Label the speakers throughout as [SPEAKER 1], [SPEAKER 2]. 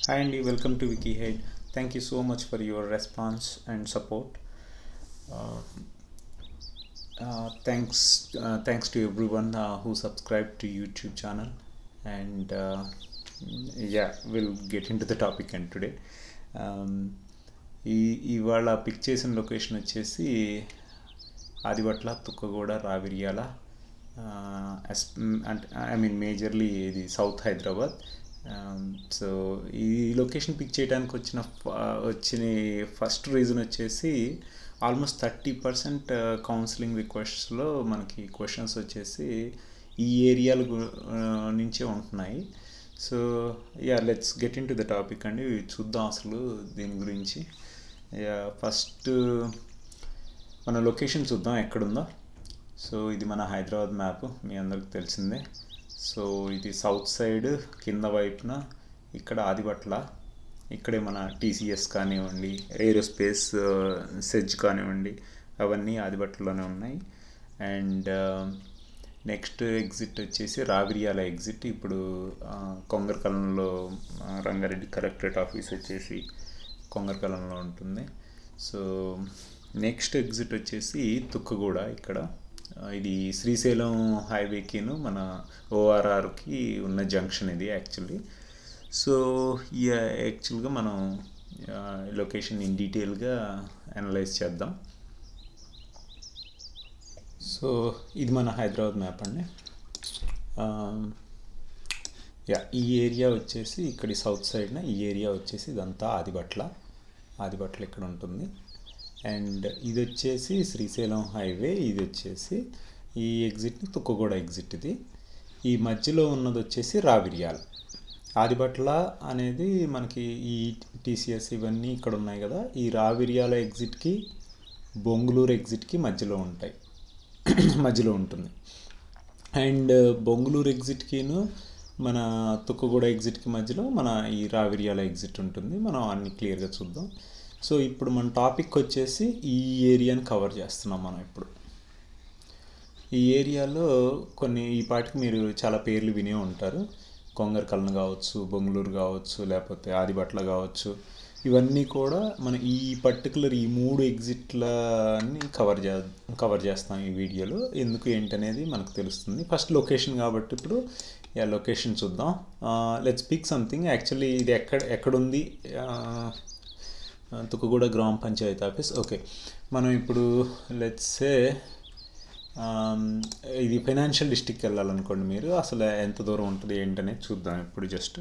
[SPEAKER 1] Hi Andy, welcome to WikiHead. Thank you so much for your response and support. Uh, uh, thanks, uh, thanks to everyone uh, who subscribed to YouTube channel. And uh, yeah, we'll get into the topic and today. Um, ఈ ఇవాళ pick చేసిన location వచ్చేసి Adibatla తుక్కగూడ Raviryala as అంటే I mean majorly ఇది south Hyderabad so ఈ location pick చేయడానికి వచ్చిన వచ్చిన ఫస్ట్ రీజన్ వచ్చేసి ఆల్మోస్ట్ థర్టీ పర్సెంట్ కౌన్సిలింగ్ రిక్వెస్ట్స్లో మనకి క్వశ్చన్స్ వచ్చేసి ఈ ఏరియాల నుంచే ఉంటున్నాయి so ya let's get in into the topic అండి చూద్దాం అసలు దీని గురించి యా ఫస్ట్ మన లొకేషన్ చూద్దాం ఎక్కడుందో సో ఇది మన హైదరాబాద్ మ్యాప్ మీ అందరికి తెలిసిందే సో ఇది సౌత్ సైడ్ కింద వైపున ఇక్కడ ఆదిబట్ల ఇక్కడే మన టీసీఎస్ కానివ్వండి ఏరోస్పేస్ సెజ్ కానివ్వండి అవన్నీ ఆదిబట్లలోనే ఉన్నాయి అండ్ నెక్స్ట్ ఎగ్జిట్ వచ్చేసి రావిరియాల ఎగ్జిట్ ఇప్పుడు కొంగరకలంలో రంగారెడ్డి కలెక్టరేట్ ఆఫీస్ వచ్చేసి కొంగరకలంలో ఉంటుంది సో నెక్స్ట్ ఎగ్జిట్ వచ్చేసి తుక్కగూడ ఇక్కడ ఇది శ్రీశైలం హైవేకిను మన ఓఆర్ఆర్కి ఉన్న జంక్షన్ ఇది యాక్చువల్లీ సో ఈ యాక్చువల్గా మనం లొకేషన్ ఇన్ డీటెయిల్గా అనలైజ్ చేద్దాం సో ఇది మన హైదరాబాద్ మ్యాప్ అండి యా ఈ ఏరియా వచ్చేసి ఇక్కడి సౌత్ సైడ్న ఈ ఏరియా వచ్చేసి ఇదంతా ఆదిబట్ల ఆదిబట్ల ఇక్కడ ఉంటుంది అండ్ ఇది వచ్చేసి శ్రీశైలం హైవే ఇది వచ్చేసి ఈ ఎగ్జిట్ని తుక్కగూడ ఎగ్జిట్ ఇది ఈ మధ్యలో ఉన్నది వచ్చేసి రావిర్యాల్ ఆదిబట్ల అనేది మనకి ఈ టీసీఎస్ ఇవన్నీ ఇక్కడ ఉన్నాయి కదా ఈ రావిర్యాల ఎగ్జిట్కి బొంగుళూరు ఎగ్జిట్కి మధ్యలో ఉంటాయి మధ్యలో ఉంటుంది అండ్ బొంగుళూరు ఎగ్జిట్కిను మన తుక్కగూడ ఎగ్జిట్కి మధ్యలో మన ఈ రావిర్యాల ఎగ్జిట్ ఉంటుంది మనం అన్ని క్లియర్గా చూద్దాం సో ఇప్పుడు మన టాపిక్ వచ్చేసి ఈ ఏరియాని కవర్ చేస్తున్నాం మనం ఇప్పుడు ఈ ఏరియాలో కొన్ని ఈ పాటికి మీరు చాలా పేర్లు వినే ఉంటారు కొంగరకల్న కావచ్చు బొంగుళూరు కావచ్చు లేకపోతే ఆదిబట్ల కావచ్చు ఇవన్నీ కూడా మన ఈ పర్టికులర్ ఈ మూడు ఎగ్జిట్లని కవర్ చే కవర్ చేస్తాం ఈ వీడియోలో ఎందుకు ఏంటనేది మనకు తెలుస్తుంది ఫస్ట్ లొకేషన్ కాబట్టి ఇప్పుడు యా లొకేషన్ చూద్దాం లెట్స్ పిక్ సంథింగ్ యాక్చువల్లీ ఇది ఎక్కడ ఎక్కడుంది తుక్కుగూడ గ్రామ పంచాయతీ ఆఫీస్ ఓకే మనం ఇప్పుడు లెట్సే ఇది ఫైనాన్షియల్ డిస్టిక్ వెళ్ళాలనుకోండి మీరు అసలు ఎంత దూరం ఉంటుంది ఏంటనేది చూద్దాం ఇప్పుడు జస్ట్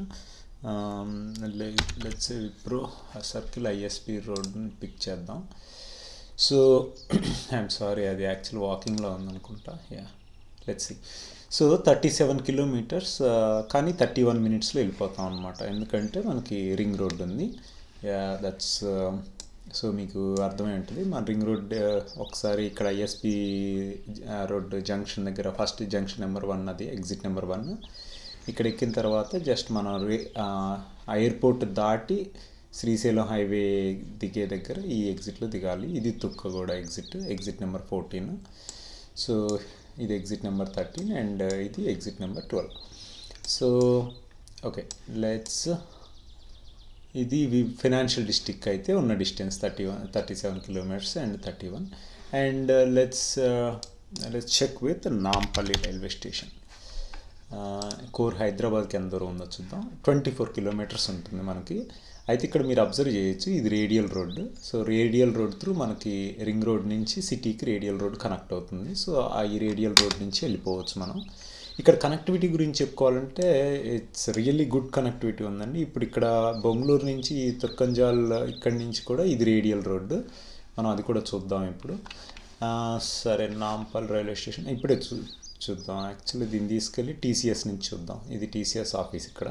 [SPEAKER 1] లెట్స్ ఇప్పుడు సర్కిల్ ఐఎస్పి రోడ్ని పిక్ చేద్దాం సో ఐఎమ్ సారీ అది యాక్చువల్ వాకింగ్లో ఉందనుకుంటా ya let's so thirty seven kilometres కానీ థర్టీ వన్ మినిట్స్లో వెళ్ళిపోతాం అనమాట ఎందుకంటే మనకి రింగ్ రోడ్ ఉంది యా దట్స్ సో మీకు అర్థమై ఉంటుంది మన రింగ్ రోడ్ ఒకసారి ఇక్కడ ఐఎస్పి రోడ్ జంక్షన్ దగ్గర ఫస్ట్ జంక్షన్ నెంబర్ వన్ అది ఎగ్జిట్ నెంబర్ వన్ ఇక్కడ ఎక్కిన తర్వాత జస్ట్ మనం ఎయిర్పోర్ట్ దాటి శ్రీశైలం హైవే దిగే దగ్గర ఈ ఎగ్జిట్లో దిగాలి ఇది Tukkuguda exit exit number fourteen so ఇది ఎగ్జిట్ నెంబర్ థర్టీన్ అండ్ ఇది exit number twelve so okay let's ఇది ఫైనాన్షియల్ డిస్టిక్ అయితే ఉన్న distance thirty one thirty seven kilometres and thirty one and let's let's check with Nampally railway station core హైదరాబాద్కి ఎంత దూరం ఉందో చూద్దాం ట్వంటీ ఫోర్ కిలోమీటర్స్ ఉంటుంది మనకి అయితే ఇక్కడ మీరు అబ్జర్వ్ చేయొచ్చు ఇది radial road so radial road through మనకి రింగ్ రోడ్ నుంచి సిటీకి రేడియల్ రోడ్ కనెక్ట్ అవుతుంది సో ఆ ఈ రేడియల్ రోడ్ నుంచి వెళ్ళిపోవచ్చు మనం ఇక్కడ కనెక్టివిటీ గురించి చెప్పుకోవాలంటే ఇట్స్ రియల్లీ గుడ్ కనెక్టివిటీ ఉందండి ఇప్పుడు ఇక్కడ బొంగళూరు నుంచి తుర్కంజాల్ ఇక్కడి నుంచి కూడా ఇది రేడియల్ రోడ్డు మనం అది కూడా చూద్దాం ఇప్పుడు సరే నాంపల్ రైల్వే స్టేషన్ ఇప్పుడే చూ చూద్దాం యాక్చువల్లీ దీన్ని తీసుకెళ్ళి టీసీఎస్ నుంచి చూద్దాం ఇది టీసీఎస్ ఆఫీస్ ఇక్కడ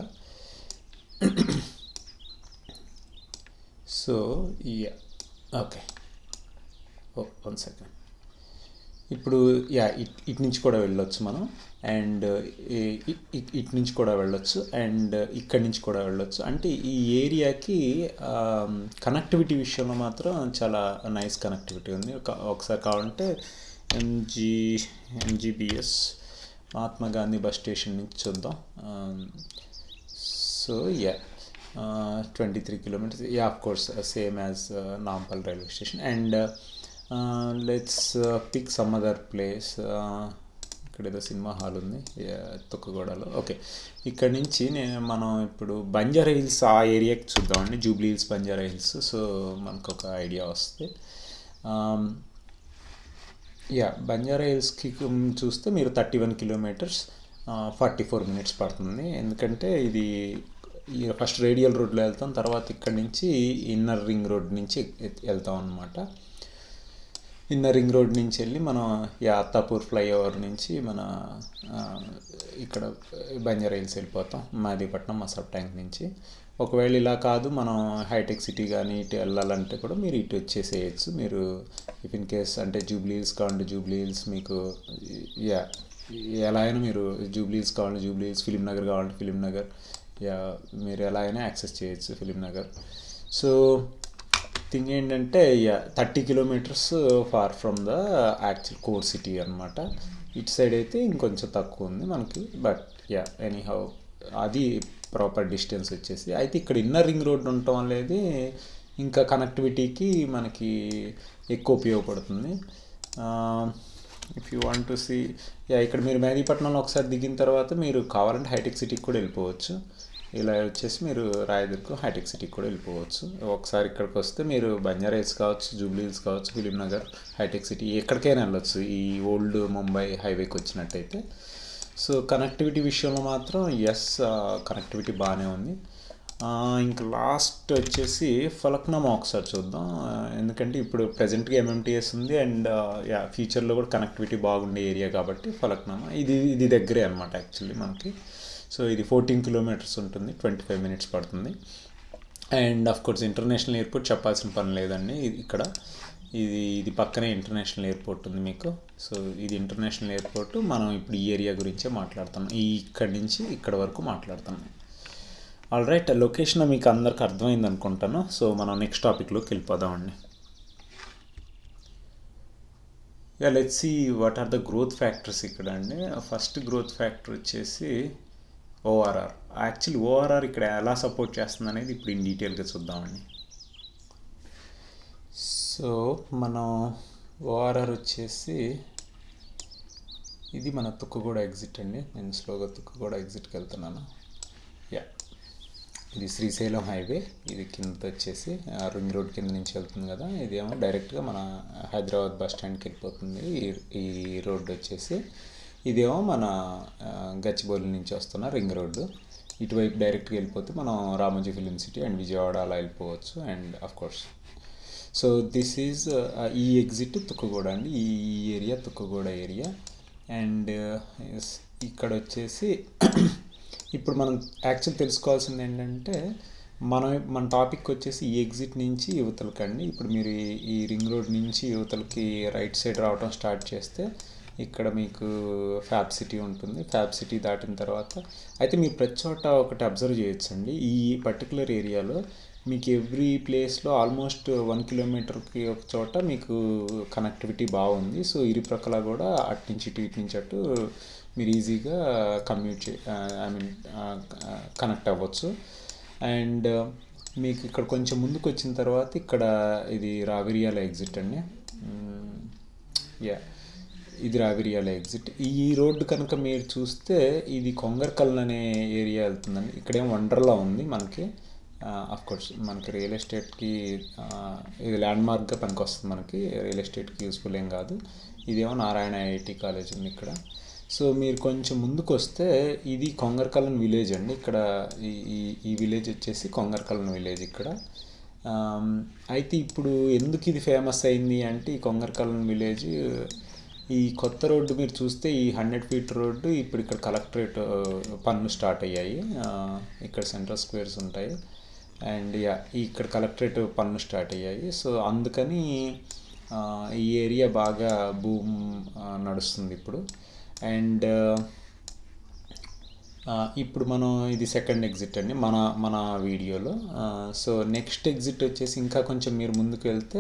[SPEAKER 1] so ya okay oh one second ఇప్పుడు యా ఇట్ ఇటు నుంచి కూడా వెళ్ళొచ్చు మనం అండ్ ఇటు నుంచి కూడా వెళ్ళొచ్చు అండ్ ఇక్కడి నుంచి కూడా వెళ్ళొచ్చు అంటే ఈ ఏరియాకి కనెక్టివిటీ విషయంలో మాత్రం చాలా నైస్ కనెక్టివిటీ ఉంది ఒకసారి కావాలంటే MG MGBS Mahatma Gandhi bus station నుంచి చూద్దాం so ya twenty three kilometres ya of course same as Nampally railway station and let's pick some other place ఇక్కడ ఏదో సినిమా హాల్ ఉంది తొక్కగూడలో ఓకే ఇక్కడ నుంచి నేను మనం ఇప్పుడు బంజారా హిల్స్ ఆ ఏరియాకి చూద్దామండి జూబ్లీ హిల్స్ బంజారా హిల్స్ సో మనకు ఒక ఐడియా వస్తుంది యా బంజారా హిల్స్కి చూస్తే మీరు thirty one kilometres forty four minutes పడుతుంది ఎందుకంటే ఇది ఫస్ట్ రేడియల్ రోడ్లో వెళ్తాం తర్వాత ఇక్కడ నుంచి ఇన్నర్ రింగ్ రోడ్ నుంచి వెళ్తాం అనమాట ఇన్నర్ రింగ్ రోడ్ నుంచి వెళ్ళి మనం యాత్తాపూర్ ఫ్లైఓవర్ నుంచి మన ఇక్కడ బంజారా హిల్స్ వెళ్ళిపోతాం మాదీపట్నం మసబ్ ట్యాంక్ నుంచి ఒకవేళ ఇలా కాదు మనం హైటెక్ సిటీ కానీ ఇటు వెళ్ళాలంటే కూడా మీరు ఇటు వచ్చేసేయచ్చు మీరు ఇఫ్ ఇన్ కేస్ అంటే జూబ్లీ హిల్స్ కావాలంటే జూబ్లీ హిల్స్ మీకు యా ఎలా అయినా మీరు జూబ్లీ హిల్స్ కావాలంటే జూబ్లీ హిల్స్ ఫిలిం నగర్ కావాలంటే ఫిలిం నగర్ యా మీరు ఎలా అయినా యాక్సెస్ చేయొచ్చు ఫిలిం నగర్ సో థింగ్ ఏంటంటే ya thirty kilometres far from the actual core city అనమాట ఇటు సైడ్ అయితే ఇంకొంచెం తక్కువ ఉంది మనకి బట్ యా ఎనీ హౌ అది ప్రాపర్ డిస్టెన్స్ వచ్చేసి అయితే ఇక్కడ ఇన్నర్ రింగ్ రోడ్ ఉండటం అనేది ఇంకా కనెక్టివిటీకి మనకి ఎక్కువ ఉపయోగపడుతుంది if you want to see ya ఇక్కడ మీరు మేదీపట్నంలో ఒకసారి దిగిన తర్వాత మీరు కావాలంటే హైటెక్ సిటీకి కూడా వెళ్ళిపోవచ్చు ఇలా వచ్చేసి మీరు రాయదుర్గం హైటెక్ సిటీకి కూడా వెళ్ళిపోవచ్చు ఒకసారి ఇక్కడికి వస్తే మీరు బంజారా హిల్స్ కావచ్చు జూబ్లీ హిల్స్ కావచ్చు ఫిలిం నగర్ హైటెక్ సిటీ ఎక్కడికైనా వెళ్ళొచ్చు ఈ ఓల్డ్ ముంబై హైవేకి వచ్చినట్టయితే సో కనెక్టివిటీ విషయంలో మాత్రం ఎస్ కనెక్టివిటీ బాగానే ఉంది ఇంకా లాస్ట్ వచ్చేసి ఫలక్నామా ఒకసారి చూద్దాం ఎందుకంటే ఇప్పుడు ప్రజెంట్గా ఎంఎంటీఎస్ ఉంది అండ్ యా ఫ్యూచర్లో కూడా కనెక్టివిటీ బాగుండే ఏరియా కాబట్టి ఫలక్నామా ఇది ఇది దగ్గరే అనమాట యాక్చువల్లీ మనకి సో ఇది ఫోర్టీన్ కిలోమీటర్స్ ఉంటుంది ట్వంటీ ఫైవ్ మినిట్స్ పడుతుంది and of course international airport చెప్పాల్సిన పని లేదండి ఇక్కడ ఇది ఇది పక్కనే ఇంటర్నేషనల్ ఎయిర్పోర్ట్ ఉంది మీకు సో ఇది ఇంటర్నేషనల్ ఎయిర్పోర్ట్ మనం ఇప్పుడు ఈ ఏరియా గురించే మాట్లాడుతున్నాం ఈ ఇక్కడి నుంచి ఇక్కడ వరకు మాట్లాడుతున్నాం ఆల్ రైట్ లొకేషన్ మీకు అందరికి అర్థమైంది అనుకుంటాను సో మనం నెక్స్ట్ టాపిక్లోకి వెళ్ళిపోదామండి ya let's see what are the growth factors ఇక్కడ అండి ఫస్ట్ గ్రోత్ ఫ్యాక్టర్ వచ్చేసి ఓఆర్ఆర్ యాక్చువల్లీ ఓఆర్ఆర్ ఇక్కడ ఎలా సపోర్ట్ చేస్తుంది అనేది ఇప్పుడు ఇన్ డీటెయిల్గా చూద్దామండి సో మనం ఓఆర్ఆర్ వచ్చేసి ఇది మన తుక్కుగూడ ఎగ్జిట్ అండి నేను స్లోగా తుక్కుగూడ ఎగ్జిట్కి వెళ్తున్నాను యా ఇది శ్రీశైలం హైవే ఇది కింద వచ్చేసి రింగ్ రోడ్ కింద నుంచి వెళ్తుంది కదా ఇదేమో డైరెక్ట్గా మన హైదరాబాద్ బస్ స్టాండ్కి వెళ్ళిపోతుంది ఈ రోడ్డు వచ్చేసి ఇదేమో మన గచ్చిబౌలి నుంచి వస్తున్న రింగ్ రోడ్డు ఇటువైపు డైరెక్ట్గా వెళ్ళిపోతే మనం రామోజీ ఫిలిం సిటీ అండ్ విజయవాడ అలా వెళ్ళిపోవచ్చు and of course so this is ఈ ఎగ్జిట్ తుక్కగూడ అండి ఈ ఏరియా తుక్కగూడ ఏరియా అండ్ ఇక్కడ వచ్చేసి ఇప్పుడు మనం యాక్చువల్ తెలుసుకోవాల్సింది ఏంటంటే మనం మన టాపిక్ వచ్చేసి ఈ ఎగ్జిట్ నుంచి యువతలకండి ఇప్పుడు మీరు ఈ రింగ్ రోడ్ నుంచి యువతలకి రైట్ సైడ్ రావడం స్టార్ట్ చేస్తే ఇక్కడ మీకు ఫ్యాబ్ సిటీ ఉంటుంది ఫ్యాబ్ సిటీ దాటిన తర్వాత అయితే మీరు ప్రతి చోట ఒకటి అబ్జర్వ్ చేయొచ్చండి ఈ పర్టికులర్ ఏరియాలో మీకు ఎవ్రీ ప్లేస్లో ఆల్మోస్ట్ వన్ కిలోమీటర్కి ఒక చోట మీకు కనెక్టివిటీ బాగుంది సో ఇరు ప్రక్కల కూడా అటు నుంచి ఇటు ఇటు నుంచి అటు మీరు ఈజీగా కమ్యూట్ చే ఐ మీన్ కనెక్ట్ అవ్వచ్చు అండ్ మీకు ఇక్కడ కొంచెం ముందుకు వచ్చిన తర్వాత ఇక్కడ ఇది రావిరియాల ఎగ్జిట్ అండి యా ఇది రావిరియాల ఎగ్జిట్ ఈ రోడ్డు కనుక మీరు చూస్తే ఇది కొంగర్కల్ అనే ఏరియా వెళ్తుందండి ఇక్కడేం వండర్లా ఉంది మనకి అఫ్ కోర్స్ మనకి రియల్ ఎస్టేట్కి ఇది ల్యాండ్ మార్క్గా పనికి వస్తుంది మనకి రియల్ ఎస్టేట్కి యూస్ఫుల్ ఏం కాదు ఇదేమో నారాయణ ఐఐటి కాలేజ్ ఉంది ఇక్కడ సో మీరు కొంచెం ముందుకు వస్తే ఇది కొంగర్కలన్ విలేజ్ అండి ఇక్కడ ఈ ఈ విలేజ్ వచ్చేసి కొంగర్కలన్ విలేజ్ ఇక్కడ అయితే ఇప్పుడు ఎందుకు ఇది ఫేమస్ అయింది అంటే ఈ కొంగర్కలన్ విలేజ్ ఈ కొత్త రోడ్డు మీరు చూస్తే ఈ హండ్రెడ్ ఫీట్ రోడ్డు ఇప్పుడు ఇక్కడ కలెక్టరేట్ పనులు స్టార్ట్ అయ్యాయి ఇక్కడ సెంట్రల్ స్క్వేర్స్ ఉంటాయి అండ్ యా ఇక్కడ కలెక్టరేట్ పనులు స్టార్ట్ అయ్యాయి సో అందుకని ఈ ఏరియా బాగా భూమ్ నడుస్తుంది ఇప్పుడు అండ్ ఇప్పుడు మనం ఇది సెకండ్ ఎగ్జిట్ అండి మన మన వీడియోలో సో నెక్స్ట్ ఎగ్జిట్ వచ్చేసి ఇంకా కొంచెం మీరు ముందుకు వెళ్తే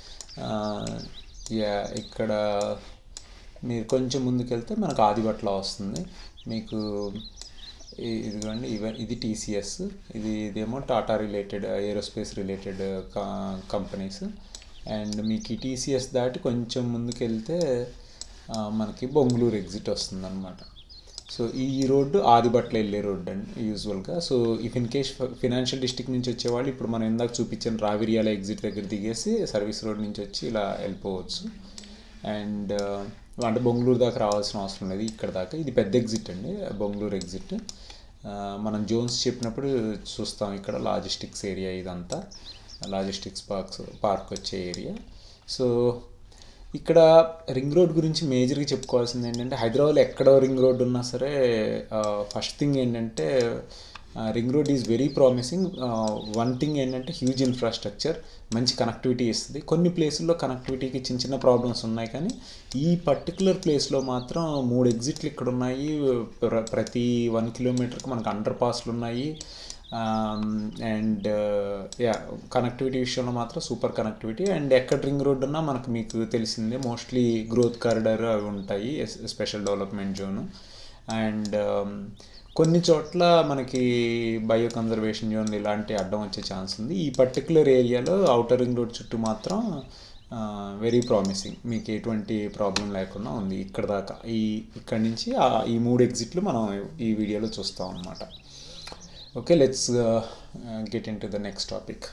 [SPEAKER 1] యా ఇక్కడ మీరు కొంచెం ముందుకు వెళ్తే మనకు ఆదిబట్ల వస్తుంది మీకు ఇ- ఇదిగోండి ఇవ ఇది టీసీఎస్ ఇది ఇదేమో Tata related aerospace related companies and మీకు ఈ టీసీఎస్ దాటి కొంచెం ముందుకెళ్తే ఆ, మనకి బొంగళూరు ఎగ్జిట్ వస్తుందన్నమాట సో ఈ రోడ్డు ఆదిబట్ల వెళ్ళే రోడ్డు అండి యూజువల్గా so if in case financial district నుంచి వచ్చేవాళ్ళు ఇప్పుడు మనం ఇందాక చూపించిన రావిరియాల ఎగ్జిట్ దగ్గర దిగేసి సర్వీస్ రోడ్ నుంచి వచ్చి ఇలా వెళ్ళిపోవచ్చు అండ్ అంటే బొంగళూరు దాకా రావాల్సిన అవసరం లేదు ఇక్కడ దాకా ఇది పెద్ద ఎగ్జిట్ అండి బొంగళూరు ఎగ్జిట్ ఆ, మనం జోన్స్ చెప్పినప్పుడు చూస్తాం ఇక్కడ లాజిస్టిక్స్ ఏరియా ఇదంతా లాజిస్టిక్స్ పార్క్స్ పార్క్ వచ్చే ఏరియా సో ఇక్కడ రింగ్ రోడ్ గురించి మేజర్గా చెప్పుకోవాల్సింది ఏంటంటే హైదరాబాద్లో ఎక్కడ రింగ్ రోడ్ ఉన్నా సరే ఫస్ట్ థింగ్ ఏంటంటే ring road is very promising one thing ఏంటంటే హ్యూజ్ ఇన్ఫ్రాస్ట్రక్చర్ మంచి కనెక్టివిటీ ఇస్తుంది కొన్ని ప్లేసుల్లో కనెక్టివిటీకి చిన్న చిన్న ప్రాబ్లమ్స్ ఉన్నాయి కానీ ఈ పర్టికులర్ ప్లేస్లో మాత్రం మూడు ఎగ్జిట్లు ఇక్కడ ఉన్నాయి ప్ర- ప్రతి వన్ కిలోమీటర్కి మనకు అండర్ పాస్లు ఉన్నాయి అండ్ యా కనెక్టివిటీ విషయంలో మాత్రం సూపర్ కనెక్టివిటీ అండ్ ఎక్కడ రింగ్ రోడ్ ఉన్నా మనకు మీకు తెలిసిందే మోస్ట్లీ గ్రోత్ కారిడార్ అవి ఉంటాయి స్పెషల్ డెవలప్మెంట్ జోన్ అండ్ కొన్ని చోట్ల మనకి బయో కన్జర్వేషన్ జోన్ ఇలాంటి అడ్డం వచ్చే ఛాన్స్ ఉంది ఈ పర్టికులర్ ఏరియాలో అవుటర్ రింగ్ రోడ్ చుట్టూ మాత్రం వెరీ ప్రామిసింగ్ మీకు ఎటువంటి ప్రాబ్లం లేకుండా ఉంది ఇక్కడ దాకా ఈ ఇక్కడ నుంచి ఆ- ఈ మూడు ఎగ్జిట్లు మనం ఈ వీడియోలో చూస్తాం అన్నమాట okay let's get in into the next topic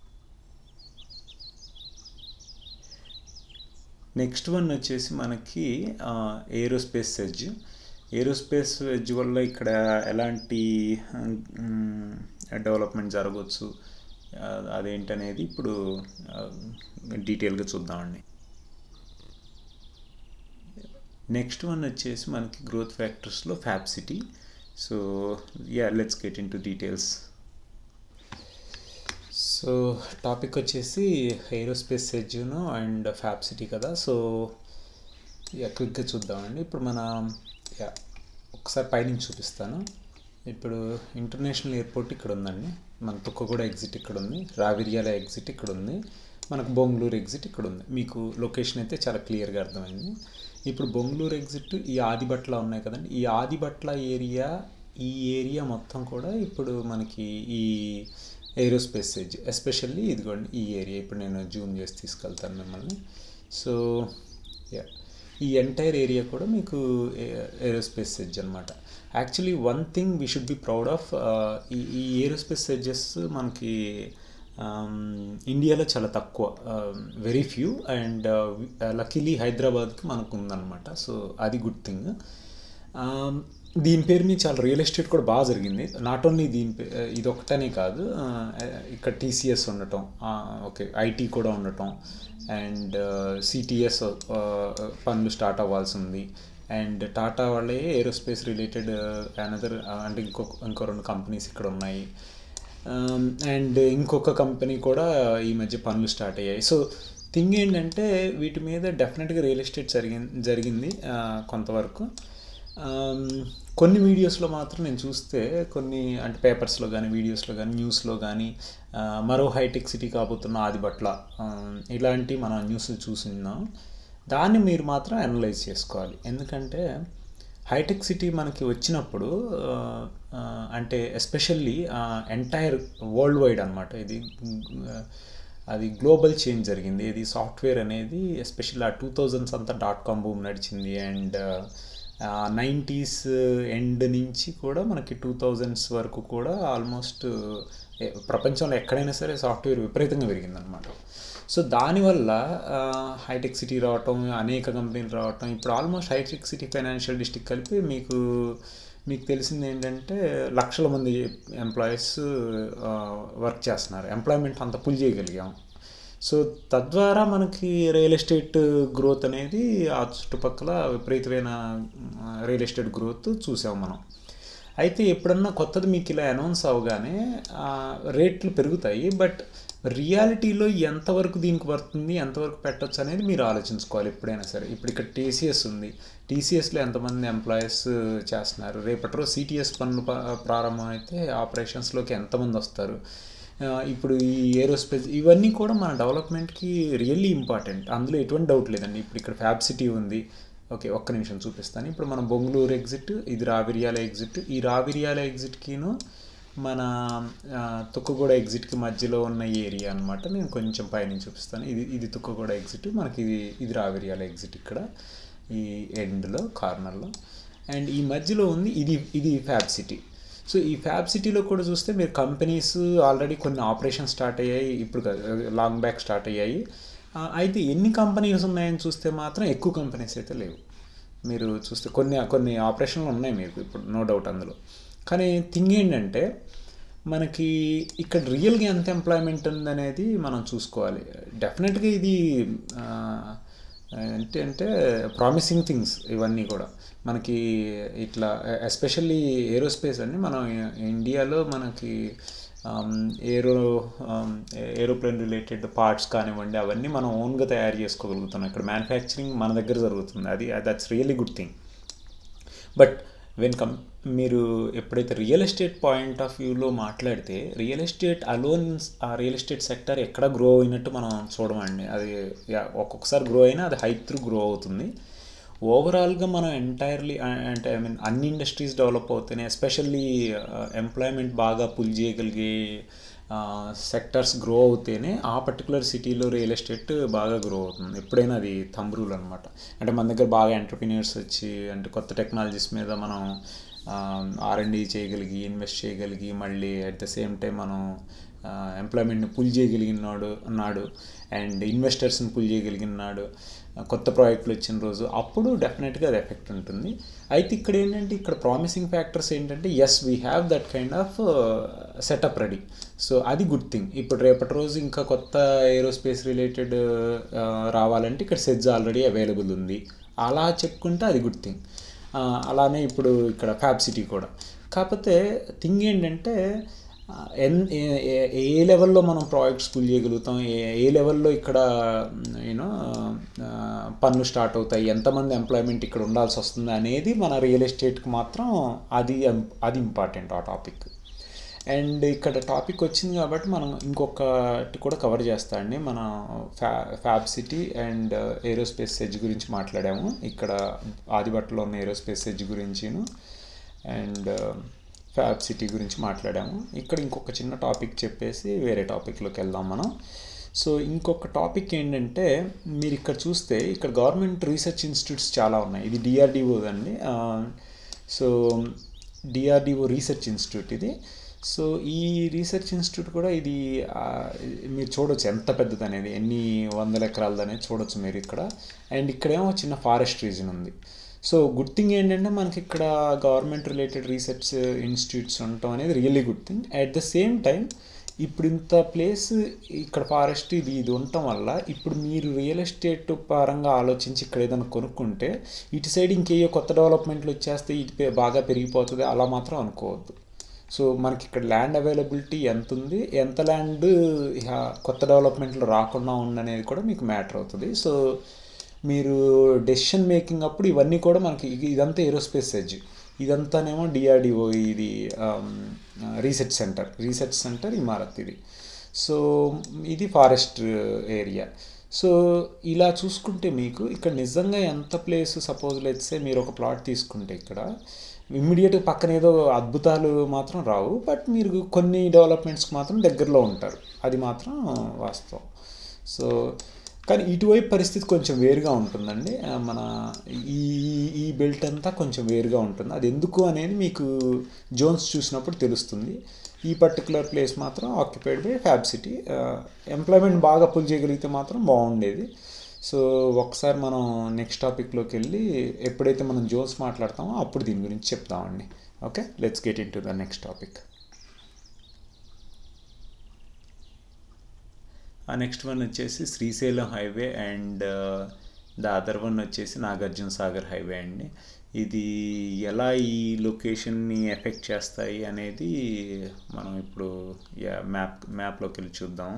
[SPEAKER 1] next one వచ్చేసి మనకి ఏరోస్పేస్ ఎడ్జ్ ఏరోస్పేస్ ఎడ్జ్ వల్ల ఇక్కడ ఎలాంటి డెవలప్మెంట్ జరగవచ్చు ఆ, అదేంటనేది ఇప్పుడు డీటెయిల్గా చూద్దామండి నెక్స్ట్ వన్ వచ్చేసి మనకి గ్రోత్ ఫ్యాక్టర్స్లో fab city so ya let's get in into details so topic వచ్చేసి ఏరోస్పేస్ సెజ్ను అండ్ ఫ్యాబ్ సిటీ కదా సో యా క్విక్గా చూద్దామండి ఇప్పుడు మన యా ఒకసారి పైనుంచి చూపిస్తాను ఇప్పుడు ఇంటర్నేషనల్ ఎయిర్పోర్ట్ ఇక్కడ ఉందండి మన తుక్కగూడ ఎగ్జిట్ ఇక్కడ ఉంది రావిర్యాల ఎగ్జిట్ ఇక్కడ ఉంది మనకు బొంగళూరు ఎగ్జిట్ ఇక్కడ ఉంది మీకు లొకేషన్ అయితే చాలా క్లియర్గా అర్థమైంది ఇప్పుడు బొంగళూరు ఎగ్జిట్ ఈ ఆదిబట్ల ఉన్నాయి కదండి ఈ ఆదిబట్ల ఏరియా ఈ ఏరియా మొత్తం కూడా ఇప్పుడు మనకి ఈ ఏరోస్పేస్ ఎడ్జ్ ఎస్పెషల్లీ ఇదిగోండి ఈ ఏరియా ఇప్పుడు నేను జూమ్ చేసి తీసుకెళ్తాను మిమ్మల్ని సో యా ఈ ఎంటైర్ ఏరియా కూడా మీకు ఏరోస్పేస్ ఎడ్జ్ అనమాట actually one thing we should be proud of ఈ ఈ ఏరోస్పేస్ ఎడ్జెస్ మనకి ఇండియాలో చాలా తక్కువ వెరీ ఫ్యూ అండ్ లక్కీలీ హైదరాబాద్కి మనకు ఉందన్నమాట సో అది గుడ్ థింగ్ దీని పేరు మీద చాలా రియల్ ఎస్టేట్ కూడా బాగా జరిగింది నాట్ ఓన్లీ దీని పే- ఇది ఒకటనే కాదు ఆ, ఇక్కడ టీసీఎస్ ఉండటం ఓకే ఐటీ కూడా ఉండటం అండ్ సిటీఎస్ పనులు స్టార్ట్ అవ్వాల్సి ఉంది అండ్ టాటా వాళ్ళే ఏరోస్పేస్ రిలేటెడ్ అనదర్ అంటే ఇంకొక ఇంకో రెండు కంపెనీస్ ఇక్కడ ఉన్నాయి అండ్ ఇంకొక కంపెనీ కూడా ఈ మధ్య పనులు స్టార్ట్ అయ్యాయి సో థింగ్ ఏంటంటే వీటి మీద డెఫినెట్గా రియల్ ఎస్టేట్ జరిగింది జరిగింది ఆ, కొంతవరకు ఆమ్, కొన్ని వీడియోస్లో మాత్రం నేను చూస్తే కొన్ని అంటే పేపర్స్లో కానీ వీడియోస్లో కానీ న్యూస్లో కానీ ఆ, మరో హైటెక్ సిటీ కాబోతున్న ఆదిబట్ల ఆ, ఇలాంటి మనం న్యూస్లు చూస్తున్నాం దాన్ని మీరు మాత్రం అనలైజ్ చేసుకోవాలి ఎందుకంటే హైటెక్ సిటీ మనకి వచ్చినప్పుడు ఆ, ఆ, అంటే ఎస్పెషల్లీ ఎంటైర్ వరల్డ్ వైడ్ అనమాట ఇది ఆ, అది గ్లోబల్ చేంజ్ జరిగింది ఇది సాఫ్ట్వేర్ అనేది ఎస్పెషల్లీ ఆ టూ థౌజండ్స్ అంతా డాట్ కామ్ బూమ్ నడిచింది అండ్ నైంటీస్ ఎండ్ నుంచి కూడా మనకి టూ థౌజండ్స్ వరకు కూడా ఆల్మోస్ట్ ప్రపంచంలో ఎక్కడైనా సరే సాఫ్ట్వేర్ విపరీతంగా పెరిగిందనమాట సో దానివల్ల హైటెక్ సిటీ రావటం అనేక కంపెనీలు రావటం ఇప్పుడు almost Hitech City financial district కలిపి మీకు మీకు తెలిసింది ఏంటంటే లక్షల మంది ఎంప్లాయీస్ వర్క్ చేస్తున్నారు ఎంప్లాయ్మెంట్ అంత పుల్ చేయగలిగాం సో తద్వారా మనకి రియల్ ఎస్టేట్ గ్రోత్ అనేది ఆ చుట్టుపక్కల విపరీతమైన రియల్ ఎస్టేట్ గ్రోత్ చూసాం మనం అయితే ఎప్పుడన్నా కొత్తది మీకు ఇలా అనౌన్స్ అవగానే ఆ, రేట్లు పెరుగుతాయి బట్ రియాలిటీలో ఎంతవరకు దీనికి పడుతుంది ఎంతవరకు పెట్టొచ్చు అనేది మీరు ఆలోచించుకోవాలి ఎప్పుడైనా సరే ఇప్పుడు ఇక్కడ టీసీఎస్ ఉంది టీసీఎస్లో ఎంతమంది ఎంప్లాయీస్ చేస్తున్నారు రేపటి రోజు సిటీఎస్ పనులు ప- ప్రారంభం అయితే ఆపరేషన్స్లోకి ఎంతమంది వస్తారు ఆ, ఇప్పుడు ఈ ఏరోస్పేస్ ఇవన్నీ కూడా మన డెవలప్మెంట్కి రియల్లీ ఇంపార్టెంట్ అందులో ఎటువంటి డౌట్ లేదండి ఇప్పుడు ఇక్కడ ఫ్యాబ్ సిటీ ఉంది ఓకే ఒక్క నిమిషం చూపిస్తాను ఇప్పుడు మనం బొంగళూరు ఎగ్జిట్ ఇది రావిర్యాల ఎగ్జిట్ ఈ రావిర్యాల ఎగ్జిట్కిను మన ఆ, తుక్కుగూడ ఎగ్జిట్కి మధ్యలో ఉన్న ఏరియా అనమాట నేను కొంచెం పైన చూపిస్తాను ఇది ఇది తుక్కుగూడ ఎగ్జిట్ మనకి ఇది ఇది రావిర్యాల ఎగ్జిట్ ఇక్కడ ఈ ఎండ్లో కార్నర్లో అండ్ ఈ మధ్యలో ఉంది ఇది ఇది ఫ్యాబ్ సిటీ సో ఈ ఫ్యాబ్ సిటీలో కూడా చూస్తే మీరు కంపెనీస్ ఆల్రెడీ కొన్ని ఆపరేషన్ స్టార్ట్ అయ్యాయి ఇప్పుడు లాంగ్ బ్యాక్ స్టార్ట్ అయ్యాయి ఆ, అయితే ఎన్ని కంపెనీస్ ఉన్నాయని చూస్తే మాత్రం ఎక్కువ కంపెనీస్ అయితే లేవు మీరు చూస్తే కొన్ని కొన్ని ఆపరేషన్లు ఉన్నాయి మీకు ఇప్పుడు నో డౌట్ అందులో కానీ థింగ్ ఏంటంటే మనకి ఇక్కడ రియల్గా ఎంత ఎంప్లాయ్మెంట్ ఉందనేది మనం చూసుకోవాలి డెఫినెట్గా ఇది ఆ, ఏంటి అంటే ప్రామిసింగ్ థింగ్స్ ఇవన్నీ కూడా మనకి ఇట్లా ఎస్పెషల్లీ ఏరోస్పేస్ అండి మనం ఇండియాలో మనకి ఏరో ఏరోప్లేన్ రిలేటెడ్ పార్ట్స్ కానివ్వండి అవన్నీ మనం ఓన్గా తయారు చేసుకోగలుగుతున్నాం ఇక్కడ మ్యానుఫ్యాక్చరింగ్ మన దగ్గర జరుగుతుంది అది that's really good thing but when come మీరు ఎప్పుడైతే రియల్ ఎస్టేట్ పాయింట్ ఆఫ్ వ్యూలో మాట్లాడితే రియల్ ఎస్టేట్ అలోన్ ఆ రియల్ ఎస్టేట్ సెక్టర్ ఎక్కడ గ్రో అయినట్టు మనం చూడమండి అది యా, ఒక్కొక్కసారి గ్రో అయినా అది హైట్ త్రూ గ్రో అవుతుంది ఓవరాల్గా మనం ఎంటైర్లీ అంటే ఐ మీన్ అన్ని ఇండస్ట్రీస్ డెవలప్ అవుతున్నాయి ఎస్పెషల్లీ ఎంప్లాయ్మెంట్ బాగా పుల్ చేయగలిగే సెక్టర్స్ గ్రో అవుతేనే ఆ పర్టికులర్ సిటీలో రియల్ ఎస్టేట్ బాగా గ్రో అవుతుంది ఎప్పుడైనా అది థంబ్ రూల్ అనమాట అంటే మన దగ్గర బాగా ఎంటర్ప్రినియర్స్ వచ్చి అంటే కొత్త టెక్నాలజీస్ మీద మనం ఆర్ఎండి చేయగలిగి ఇన్వెస్ట్ చేయగలిగి మళ్ళీ అట్ ద సేమ్ టైం మనం ఎంప్లాయ్మెంట్ని పుల్ చేయగలిగినాడు అన్నాడు అండ్ ఇన్వెస్టర్స్ని పుల్ చేయగలిగినాడు కొత్త ప్రాజెక్టులు వచ్చిన రోజు అప్పుడు డెఫినెట్గా అది ఎఫెక్ట్ ఉంటుంది అయితే ఇక్కడ ఏంటంటే ఇక్కడ ప్రామిసింగ్ ఫ్యాక్టర్స్ ఏంటంటే as we have that kind of setup ready so అది గుడ్ థింగ్ ఇప్పుడు రేపటి రోజు ఇంకా కొత్త ఏరోస్పేస్ రిలేటెడ్ రావాలంటే ఇక్కడ సెజ్ ఆల్రెడీ అవైలబుల్ ఉంది అలా చెప్పుకుంటే అది గుడ్ థింగ్ అలానే ఇప్పుడు ఇక్కడ ఫ్యాబ్ సిటీ కూడా కాకపోతే థింగ్ ఏంటంటే ఆ, ఎన్ ఏ- ఏ- ఏ లెవెల్లో మనం ప్రాజెక్ట్స్ పుల్ చేయగలుగుతాం ఏ ఏ లెవెల్లో ఇక్కడ యూనో పనులు స్టార్ట్ అవుతాయి ఎంతమంది ఎంప్లాయ్మెంట్ ఇక్కడ ఉండాల్సి వస్తుంది అనేది మన రియల్ ఎస్టేట్కి మాత్రం అది అది ఇంపార్టెంట్ ఆ టాపిక్ అండ్ ఇక్కడ టాపిక్ వచ్చింది కాబట్టి మనం ఇంకొకటి కూడా కవర్ చేస్తా అండి మన ఫ్యా fab city and aerospace SEZ గురించి మాట్లాడాము ఇక్కడ ఆదిబట్టలో ఉన్న ఏరోస్పేస్ సెజ్ గురించిను అండ్ ఫ్యాబ్ సిటీ గురించి మాట్లాడాము ఇక్కడ ఇంకొక చిన్న టాపిక్ చెప్పేసి వేరే టాపిక్లోకి వెళ్దాం మనం సో ఇంకొక టాపిక్ ఏంటంటే మీరు ఇక్కడ చూస్తే ఇక్కడ గవర్నమెంట్ రీసెర్చ్ ఇన్స్టిట్యూట్స్ చాలా ఉన్నాయి ఇది డిఆర్డిఓ అండి ఆ, సో డిఆర్డిఓ రీసెర్చ్ ఇన్స్టిట్యూట్ ఇది సో ఈ రీసెర్చ్ ఇన్స్టిట్యూట్ కూడా ఇది ఆ, మీరు చూడొచ్చు ఎంత పెద్దది అనేది ఎన్ని వందల ఎకరాలది అనేది చూడొచ్చు మీరు ఇక్కడ అండ్ ఇక్కడేమో చిన్న ఫారెస్ట్ రీజన్ ఉంది సో గుడ్ థింగ్ ఏంటంటే మనకి ఇక్కడ గవర్నమెంట్ రిలేటెడ్ రీసెర్చ్ ఇన్స్టిట్యూట్స్ ఉండటం అనేది really good thing at the same time ఇప్పుడు ఇంత ప్లేస్ ఇక్కడ ఫారెస్ట్ ఇది ఇది ఉండటం వల్ల ఇప్పుడు మీరు రియల్ ఎస్టేట్ పరంగా ఆలోచించి ఇక్కడ ఏదైనా కొనుక్కుంటే ఇటు సైడ్ ఇంకేయో కొత్త డెవలప్మెంట్లు వచ్చేస్తే ఇటు పే- బాగా పెరిగిపోతుంది అలా మాత్రం అనుకోవద్దు సో మనకి ఇక్కడ ల్యాండ్ అవైలబిలిటీ ఎంత ఉంది ఎంత ల్యాండ్ కొత్త డెవలప్మెంట్లు రాకుండా ఉందనేది కూడా మీకు మ్యాటర్ అవుతుంది సో మీరు డెసిషన్ మేకింగ్ అప్పుడు ఇవన్నీ కూడా మనకి ఇది- ఇదంతా ఏరోస్పేస్ ఎడ్జ్ ఇదంతానేమో డిఆర్డిఓ ఇది research centre research centre Imarat ఇది సో ఇది ఫారెస్ట్ ఏరియా సో ఇలా చూసుకుంటే మీకు ఇక్కడ నిజంగా ఎంత ప్లేస్ సపోజ్ లెట్సే మీరు ఒక ప్లాట్ తీసుకుంటే ఇక్కడ ఇమ్మీడియట్గా పక్కన ఏదో అద్భుతాలు మాత్రం రావు బట్ మీరు కొన్ని డెవలప్మెంట్స్కి మాత్రం దగ్గరలో ఉంటారు అది మాత్రం వాస్తవం సో కానీ ఇటువైపు పరిస్థితి కొంచెం వేరుగా ఉంటుందండి ఆ, మన ఈ ఈ బెల్ట్ అంతా కొంచెం వేరుగా ఉంటుంది అది ఎందుకు అనేది మీకు జోన్స్ చూసినప్పుడు తెలుస్తుంది ఈ పర్టికులర్ ప్లేస్ మాత్రం occupied by fab city employment బాగా పుల్ చేయగలిగితే మాత్రం బాగుండేది సో ఒకసారి మనం నెక్స్ట్ టాపిక్లోకి వెళ్ళి ఎప్పుడైతే మనం జోన్స్ మాట్లాడతామో అప్పుడు దీని గురించి చెప్తామండి okay let's get in into the next topic ఆ నెక్స్ట్ వన్ వచ్చేసి Srisailam highway and the other one వచ్చేసి నాగార్జున సాగర్ హైవే అండి ఇది ఎలా ఈ లొకేషన్ని ఎఫెక్ట్ చేస్తాయి అనేది మనం ఇప్పుడు యా మ్యాప్ మ్యాప్లోకి వెళ్ళి చూద్దాం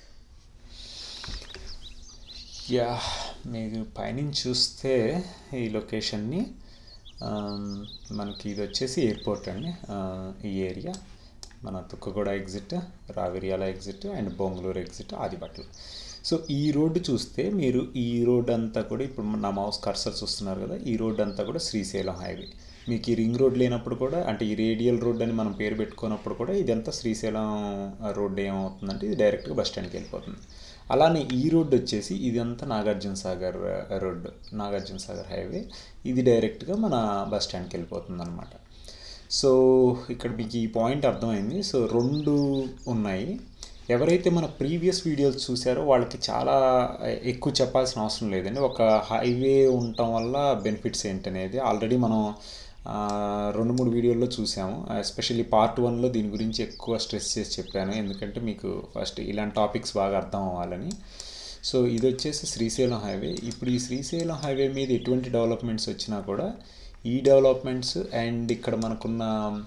[SPEAKER 1] యా మీరు పైనుంచి చూస్తే ఈ లొకేషన్ని ఆమ్, మనకి ఇది వచ్చేసి ఎయిర్పోర్ట్ అండి ఆ, ఈ ఏరియా మన Tukkuguda exit Raviryala exit and Bongloor exit Adibatla so ఈ రోడ్డు చూస్తే మీరు ఈ రోడ్ అంతా కూడా ఇప్పుడు నా మౌస్ కర్సర్ చూస్తున్నారు కదా ఈ రోడ్ అంతా కూడా శ్రీశైలం హైవే మీకు ఈ రింగ్ రోడ్ లేనప్పుడు కూడా అంటే ఈ రేడియల్ రోడ్ అని మనం పేరు పెట్టుకున్నప్పుడు కూడా ఇదంతా శ్రీశైలం రోడ్ ఏమవుతుందంటే ఇది డైరెక్ట్గా బస్ స్టాండ్కి వెళ్ళిపోతుంది అలానే ఈ రోడ్ వచ్చేసి ఇదంతా నాగార్జున సాగర్ రోడ్ నాగార్జున సాగర్ హైవే ఇది డైరెక్ట్గా మన బస్ స్టాండ్కి వెళ్ళిపోతుంది అనమాట సో ఇక్కడ మీకు ఈ పాయింట్ అర్థమైంది సో రెండు ఉన్నాయి ఎవరైతే మన ప్రీవియస్ వీడియోస్ చూసారో వాళ్ళకి చాలా ఎక్కువ చెప్పాల్సిన అవసరం లేదండి ఒక హైవే ఉండటం వల్ల బెనిఫిట్స్ ఏంటనేది ఆల్రెడీ మనం రెండు మూడు వీడియోల్లో చూసాము ఎస్పెషల్లీ పార్ట్ వన్లో దీని గురించి ఎక్కువ స్ట్రెస్ చేసి చెప్పాను ఎందుకంటే మీకు ఫస్ట్ ఇలాంటి టాపిక్స్ బాగా అర్థం అవ్వాలని సో ఇది వచ్చేసి శ్రీశైలం హైవే ఇప్పుడు ఈ శ్రీశైలం హైవే మీద ఎటువంటి డెవలప్మెంట్స్ వచ్చినా కూడా ఈ డెవలప్మెంట్స్ అండ్ ఇక్కడ మనకున్న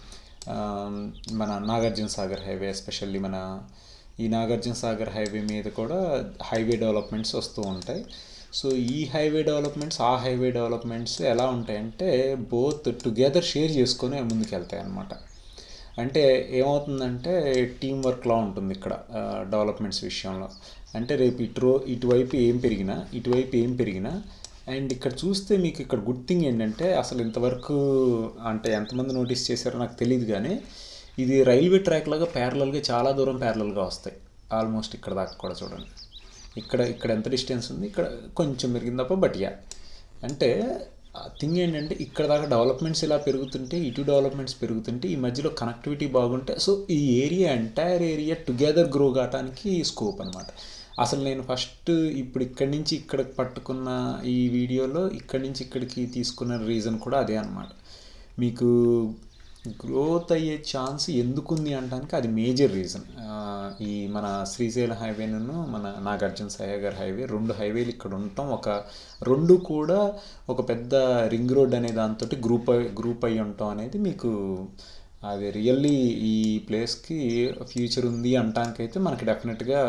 [SPEAKER 1] మన నాగార్జున సాగర్ హైవే ఎస్పెషల్లీ మన ఈ నాగార్జున సాగర్ హైవే మీద కూడా హైవే డెవలప్మెంట్స్ వస్తూ ఉంటాయి సో ఈ హైవే డెవలప్మెంట్స్ ఆ హైవే డెవలప్మెంట్స్ ఎలా ఉంటాయంటే బోత్ టుగెదర్ షేర్ చేసుకొని ముందుకు వెళ్తాయి అన్నమాట అంటే ఏమవుతుందంటే టీం వర్క్లా ఉంటుంది ఇక్కడ డెవలప్మెంట్స్ విషయంలో అంటే రేపు ఇటు ఇటువైపు ఏం పెరిగినా ఇటువైపు ఏం పెరిగినా అండ్ ఇక్కడ చూస్తే మీకు ఇక్కడ గుడ్ థింగ్ ఏంటంటే అసలు ఇంతవరకు అంటే ఎంతమంది నోటీస్ చేశారో నాకు తెలియదు కానీ ఇది రైల్వే ట్రాక్ లాగా ప్యారలల్గా చాలా దూరం ప్యారలల్గా వస్తాయి ఆల్మోస్ట్ ఇక్కడ దాకా కూడా చూడండి ఇక్కడ ఇక్కడ ఎంత డిస్టెన్స్ ఉంది ఇక్కడ కొంచెం పెరిగింది తప్ప బట్ యా అంటే థింగ్ ఏంటంటే ఇక్కడ దాకా డెవలప్మెంట్స్ ఇలా పెరుగుతుంటే ఇటు డెవలప్మెంట్స్ పెరుగుతుంటే ఈ మధ్యలో కనెక్టివిటీ బాగుంటే సో ఈ area entire area together grow కావడానికి స్కోప్ అనమాట అసలు నేను ఫస్ట్ ఇప్పుడు ఇక్కడి నుంచి ఇక్కడికి పట్టుకున్న ఈ వీడియోలో ఇక్కడి నుంచి ఇక్కడికి తీసుకున్న రీజన్ కూడా అదే అనమాట మీకు గ్రోత్ అయ్యే ఛాన్స్ ఎందుకుంది అనడానికి అది మేజర్ రీజన్ ఈ మన శ్రీశైలం హైవేను మన నాగార్జున సాగర్ హైవే రెండు హైవేలు ఇక్కడ ఉండటం ఒక రెండు కూడా ఒక పెద్ద రింగ్ రోడ్ అనే దాంతో గ్రూప్ గ్రూప్ అయ్యి ఉండటం అనేది మీకు అది రియల్లీ ఈ ప్లేస్కి ఫ్యూచర్ ఉంది అనటానికైతే మనకి డెఫినెట్గా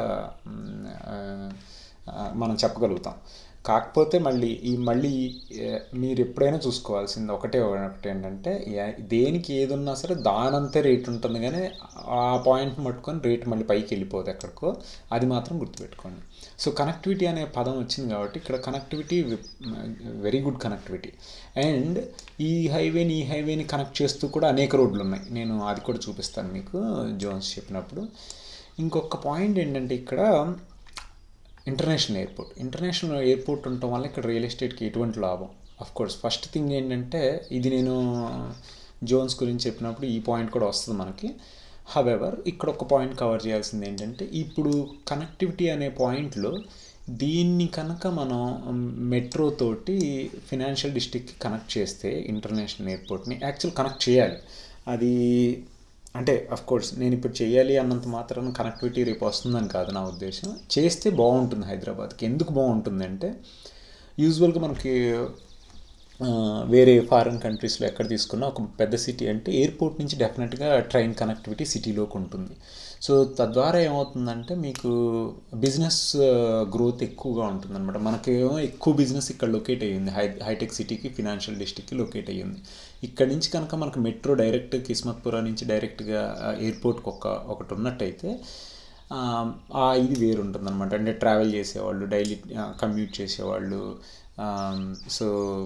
[SPEAKER 1] మనం చెప్పగలుగుతాం కాకపోతే మళ్ళీ ఈ మళ్ళీ మీరు ఎప్పుడైనా చూసుకోవాల్సింది ఒకటే ఒకటి ఏంటంటే దేనికి ఏది ఉన్నా సరే దానంతే రేట్ ఉంటుంది కానీ ఆ పాయింట్ పట్టుకొని రేట్ మళ్ళీ పైకి వెళ్ళిపోదు ఎక్కడికో అది మాత్రం గుర్తుపెట్టుకోండి సో కనెక్టివిటీ అనే పదం వచ్చింది కాబట్టి ఇక్కడ connectivity very good connectivity and ఈ హైవేని ఈ హైవేని కనెక్ట్ చేస్తూ కూడా అనేక రోడ్లు ఉన్నాయి నేను అది కూడా చూపిస్తాను మీకు జోన్స్ చెప్పినప్పుడు ఇంకొక పాయింట్ ఏంటంటే ఇక్కడ ఇంటర్నేషనల్ ఎయిర్పోర్ట్ ఇంటర్నేషనల్ ఎయిర్పోర్ట్ ఉండటం వల్ల ఇక్కడ రియల్ ఎస్టేట్కి ఎటువంటి లాభం అఫ్ కోర్స్ ఫస్ట్ థింగ్ ఏంటంటే ఇది నేను జోన్స్ గురించి చెప్పినప్పుడు ఈ పాయింట్ కూడా వస్తుంది మనకి హవెవర్ ఇక్కడ ఒక పాయింట్ కవర్ చేయాల్సింది ఏంటంటే ఇప్పుడు కనెక్టివిటీ అనే పాయింట్లో దీన్ని కనుక మనం మెట్రో తోటి ఫినాన్షియల్ డిస్ట్రిక్ట్కి కనెక్ట్ చేస్తే ఇంటర్నేషనల్ ఎయిర్పోర్ట్ని యాక్చువల్ కనెక్ట్ చేయాలి అది అంటే అఫ్ కోర్స్ నేను ఇప్పుడు చేయాలి అన్నంత మాత్రం కనెక్టివిటీ రేపు వస్తుందని కాదు నా ఉద్దేశం చేస్తే బాగుంటుంది హైదరాబాద్కి ఎందుకు బాగుంటుంది అంటే యూజువల్గా మనకి వేరే ఫారిన్ కంట్రీస్లో ఎక్కడ తీసుకున్నా ఒక పెద్ద సిటీ అంటే ఎయిర్పోర్ట్ నుంచి డెఫినెట్గా ట్రైన్ కనెక్టివిటీ సిటీలోకి ఉంటుంది సో తద్వారా ఏమవుతుందంటే మీకు బిజినెస్ గ్రోత్ ఎక్కువగా ఉంటుంది అనమాట మనకేమో ఎక్కువ బిజినెస్ ఇక్కడ లొకేట్ అయ్యింది హై హైటెక్ సిటీకి ఫినాన్షియల్ డిస్ట్రిక్ట్కి లొకేట్ అయ్యింది ఇక్కడ నుంచి కనుక మనకు మెట్రో డైరెక్ట్ కిస్మత్పురా నుంచి డైరెక్ట్గా ఎయిర్పోర్ట్కి ఒక ఒకటి ఉన్నట్టయితే ఇది వేరు ఉంటుంది అనమాట అంటే ట్రావెల్ చేసేవాళ్ళు డైలీ కమ్యూట్ చేసేవాళ్ళు సో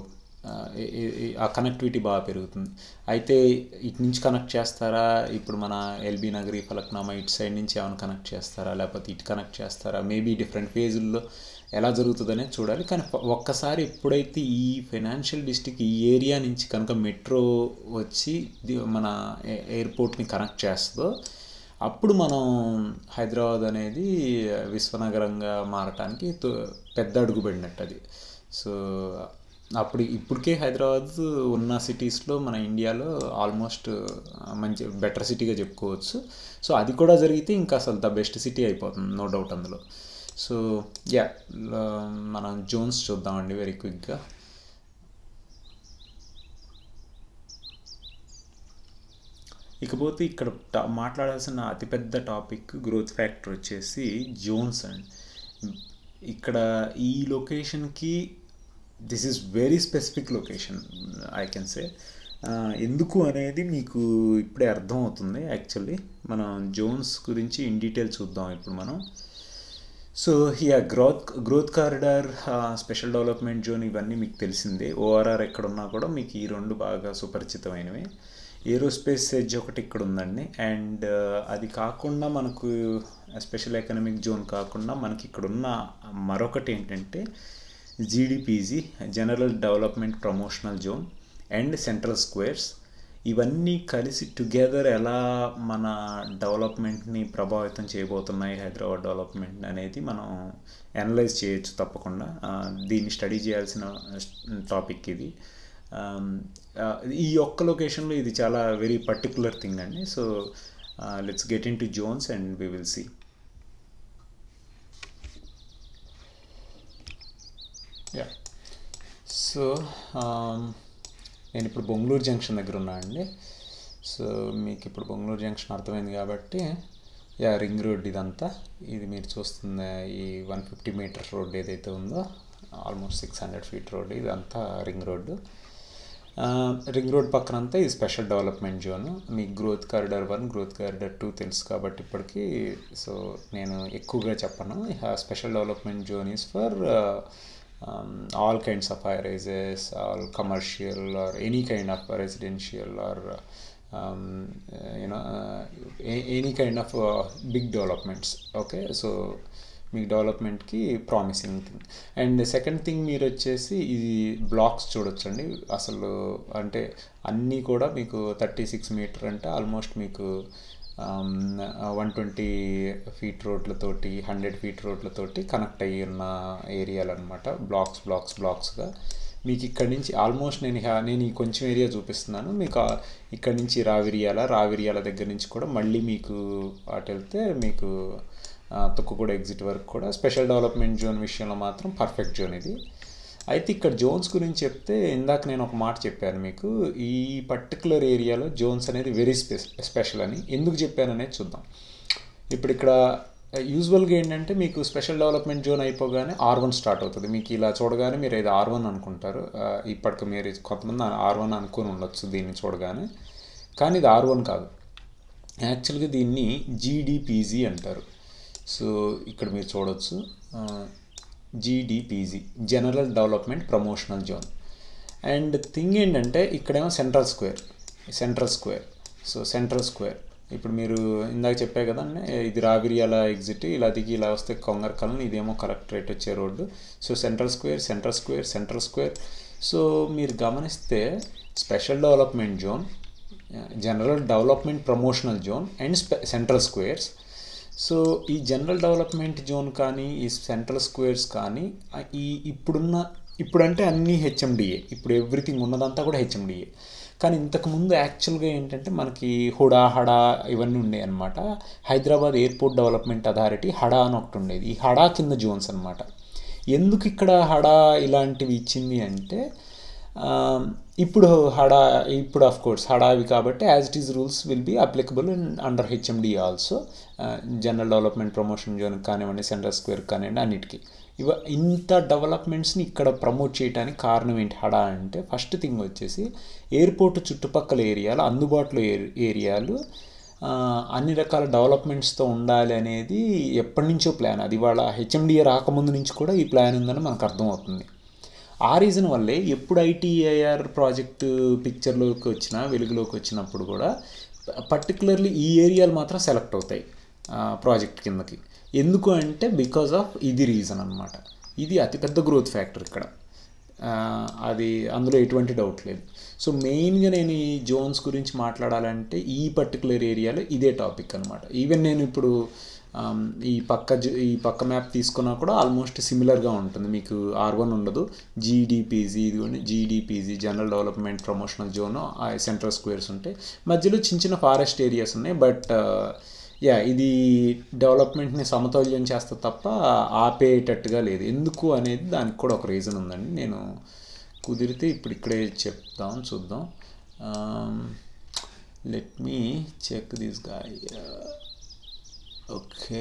[SPEAKER 1] ఆ కనెక్టివిటీ బాగా పెరుగుతుంది అయితే ఇటు నుంచి కనెక్ట్ చేస్తారా ఇప్పుడు మన ఎల్బీ నగరి ఫలక్నామా ఇటు సైడ్ నుంచి ఏమైనా కనెక్ట్ చేస్తారా లేకపోతే ఇటు కనెక్ట్ చేస్తారా మేబీ డిఫరెంట్ ఫేజుల్లో ఎలా జరుగుతుందనే చూడాలి కానీ ఒక్కసారి ఎప్పుడైతే ఈ ఫైనాన్షియల్ డిస్టిక్ ఈ ఏరియా నుంచి కనుక మెట్రో వచ్చి మన ఎయిర్పోర్ట్ని కనెక్ట్ చేస్తుందో అప్పుడు మనం హైదరాబాద్ అనేది విశ్వనగరంగా మారటానికి పెద్ద అడుగు పడినట్టు అది సో అప్పుడు ఇప్పటికే హైదరాబాద్ ఉన్న సిటీస్లో మన ఇండియాలో ఆల్మోస్ట్ మంచి బెటర్ సిటీగా చెప్పుకోవచ్చు సో అది కూడా జరిగితే ఇంకా అసలు ద బెస్ట్ సిటీ అయిపోతుంది నో డౌట్ అందులో సో యా మనం జోన్స్ చూద్దామండి వెరీ క్విక్గా ఇకపోతే ఇక్కడ మాట్లాడాల్సిన అతిపెద్ద టాపిక్ గ్రోత్ ఫ్యాక్టర్ వచ్చేసి జోన్స్ అండ్ ఇక్కడ ఈ లొకేషన్కి this is very specific location I can say ఎందుకు అనేది మీకు ఇప్పుడే అర్థమవుతుంది యాక్చువల్లీ మనం జోన్స్ గురించి ఇన్ డీటెయిల్ చూద్దాం ఇప్పుడు మనం so yeah growth growth corridor special development zone ఇవన్నీ మీకు తెలిసిందే ఓఆర్ఆర్ ఎక్కడ ఉన్నా కూడా మీకు ఈ రెండు బాగా సుపరిచితమైనవి ఏరోస్పేస్ ఎడ్జ్ ఒకటి ఇక్కడ ఉందండి అండ్ అది కాకుండా మనకు స్పెషల్ ఎకనామిక్ జోన్ కాకుండా మనకి ఇక్కడ ఉన్న మరొకటి ఏంటంటే GDPZ general development promotional zone and central squares ఇవన్నీ కలిసి టుగెదర్ ఎలా మన డెవలప్మెంట్ని ప్రభావితం చేయబోతున్నాయి హైదరాబాద్ డెవలప్మెంట్ అనేది మనం అనలైజ్ చేయొచ్చు తప్పకుండా దీన్ని స్టడీ చేయాల్సిన టాపిక్ ఇది ఈ ఒక్క లొకేషన్లో ఇది చాలా వెరీ పర్టికులర్ థింగ్ అండి so let's get in to zones and we will see yeah so నేను ఇప్పుడు బొంగళూరు జంక్షన్ దగ్గర ఉన్నా అండి సో మీకు ఇప్పుడు బొంగళూరు జంక్షన్ అర్థమైంది కాబట్టి యా రింగ్ రోడ్ ఇదంతా ఇది మీరు చూస్తున్న ఈ వన్ ఫిఫ్టీ మీటర్ రోడ్ ఏదైతే ఉందో almost six hundred feet road ఇదంతా రింగ్ రోడ్డు రింగ్ రోడ్ పక్కన అంతా ఈ స్పెషల్ డెవలప్మెంట్ జోన్ మీకు growth corridor one growth corridor two తెలుసు కాబట్టి ఇప్పటికీ సో నేను ఎక్కువగా చెప్పను special development zone is for um, all kinds of high rises, all commercial or any kind of residential or um, uh, you know uh, a- any kind of uh, big developments. Okay, so మీకు డెవలప్మెంట్కి promising thing and second thing మీరు వచ్చేసి ఇది blocks చూడొచ్చండి అసలు అంటే అన్నీ కూడా మీకు థర్టీ సిక్స్ మీటర్ అంటే ఆల్మోస్ట్ మీకు వన్ ట్వంటీ ఫీట్ రోడ్లతోటి హండ్రెడ్ ఫీట్ రోడ్లతోటి కనెక్ట్ అయ్యి ఉన్న ఏరియాలు అనమాట బ్లాక్స్ బ్లాక్స్ బ్లాక్స్గా మీకు ఇక్కడ నుంచి ఆల్మోస్ట్ నేను నేను ఈ కొంచెం ఏరియా చూపిస్తున్నాను మీకు ఇక్కడ నుంచి రావిరియాల రావిరియాల దగ్గర నుంచి కూడా మళ్ళీ మీకు అటు వెళ్తే మీకు తొక్కుగూడ ఎగ్జిట్ వరకు కూడా స్పెషల్ డెవలప్మెంట్ జోన్ విషయంలో మాత్రం పర్ఫెక్ట్ జోన్ ఇది అయితే ఇక్కడ జోన్స్ గురించి చెప్తే ఇందాక నేను ఒక మాట చెప్పాను మీకు ఈ పర్టికులర్ ఏరియాలో జోన్స్ అనేది వెరీ స్పె స్పెషల్ అని ఎందుకు చెప్పాను అనేది చూద్దాం ఇప్పుడు ఇక్కడ యూజువల్గా ఏంటంటే మీకు స్పెషల్ డెవలప్మెంట్ జోన్ అయిపోగానే ఆర్ వన్ స్టార్ట్ అవుతుంది మీకు ఇలా చూడగానే మీరు ఇది ఆర్ వన్ అనుకుంటారు ఇప్పటికి మీరు కొంతమంది ఆర్ వన్ అనుకుని ఉండొచ్చు దీన్ని చూడగానే కానీ ఇది ఆర్ వన్ కాదు యాక్చువల్గా దీన్ని జీడిపిజీ అంటారు సో ఇక్కడ మీరు చూడవచ్చు GDPZ general development promotional zone and thing ఏంటంటే ఇక్కడేమో central square central square so central square ఇప్పుడు మీరు ఇందాక చెప్పే కదండి ఇది రావిరియాల ఎగ్జిట్ ఇలా దిగి ఇలా వస్తే కొంగర్ కలన్ ఇదేమో కలెక్టరేట్ వచ్చే road so central square central square central square so మీరు గమనిస్తే special development zone general development promotional zone and స్పె సెంట్రల్ స్క్వేర్స్ సో ఈ జనరల్ డెవలప్మెంట్ జోన్ కానీ ఈ సెంట్రల్ స్క్వేర్స్ కానీ ఈ ఇప్పుడున్న ఇప్పుడంటే అన్నీ హెచ్ఎండిఏ ఇప్పుడు ఎవ్రీథింగ్ ఉన్నదంతా కూడా హెచ్ఎండిఏ కానీ ఇంతకుముందు యాక్చువల్గా ఏంటంటే మనకి హుడా హడా ఇవన్నీ ఉండేవి అనమాట Hyderabad airport development authority HADA అని ఒకటి ఉండేది ఈ హడా కింద జోన్స్ అనమాట ఎందుకు ఇక్కడ హడా ఇలాంటివి ఇచ్చింది అంటే ఇప్పుడు హడా ఇప్పుడు ఆఫ్ కోర్స్ హడావి కాబట్టి as it is rules will be applicable in under HMD also general development promotion zone కానివ్వండి సెంట్రల్ స్క్వేర్ కానివ్వండి అన్నిటికీ ఇవ ఇంత డెవలప్మెంట్స్ని ఇక్కడ ప్రమోట్ చేయడానికి కారణం ఏంటి హడా అంటే ఫస్ట్ థింగ్ వచ్చేసి ఎయిర్పోర్ట్ చుట్టుపక్కల ఏరియాలు అందుబాటులో ఏరియాలు అన్ని రకాల డెవలప్మెంట్స్తో ఉండాలి అనేది ఎప్పటి నుంచో ప్లాన్ అది వాళ్ళ హెచ్ఎండిఏ రాకముందు నుంచి కూడా ఈ ప్లాన్ ఉందని మనకు అర్థమవుతుంది ఆ రీజన్ వల్లే ఎప్పుడు ఐటీఐఆర్ ప్రాజెక్టు పిక్చర్లోకి వచ్చినా వెలుగులోకి వచ్చినప్పుడు కూడా పర్టికులర్లీ ఈ ఏరియాలు మాత్రం సెలెక్ట్ అవుతాయి ప్రాజెక్ట్ కిందకి ఎందుకు అంటే బికాజ్ ఆఫ్ ఇది రీజన్ అనమాట ఇది అతిపెద్ద గ్రోత్ ఫ్యాక్టర్ ఇక్కడ అది అందులో ఎటువంటి డౌట్ లేదు సో మెయిన్గా నేను ఈ జోన్స్ గురించి మాట్లాడాలంటే ఈ పర్టికులర్ ఏరియాలో ఇదే టాపిక్ అనమాట ఈవెన్ నేను ఇప్పుడు ఈ పక్క ఈ పక్క మ్యాప్ తీసుకున్నా కూడా ఆల్మోస్ట్ సిమిలర్గా ఉంటుంది మీకు ఆర్ వన్ ఉండదు జీడిపిజీ ఇది GDPZ general development promotional zone central squares ఉంటాయి మధ్యలో చిన్న చిన్న ఫారెస్ట్ ఏరియాస్ ఉన్నాయి బట్ యా ఇది డెవలప్మెంట్ని సమతౌల్యం చేస్తే తప్ప ఆపేటట్టుగా లేదు ఎందుకు అనేది దానికి కూడా ఒక రీజన్ ఉందండి నేను కుదిరితే ఇప్పుడు ఇక్కడే చెప్తాం చూద్దాం let me check this guy okay